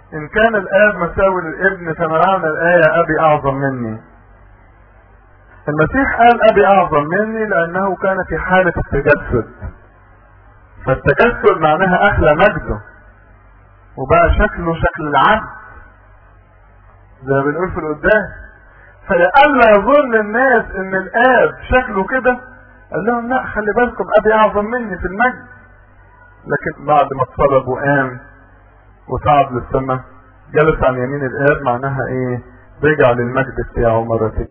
ان كان الاب مساوي للابن فمعنى الايه ابي اعظم مني المسيح قال ابي اعظم مني لانه كان في حالة التجسد فالتجسد معناها اخلى مجده وبقى شكله شكل العبد زي ما بنقول في القداس فلئلا يظن الناس ان الاب شكله كده قال لهم لا خلي بالكم ابي اعظم مني في المجد لكن بعد ما اتصلب وقام وصعد للسماء جلس عن يمين الاب معناها ايه رجع للمجد بتاعه مرتين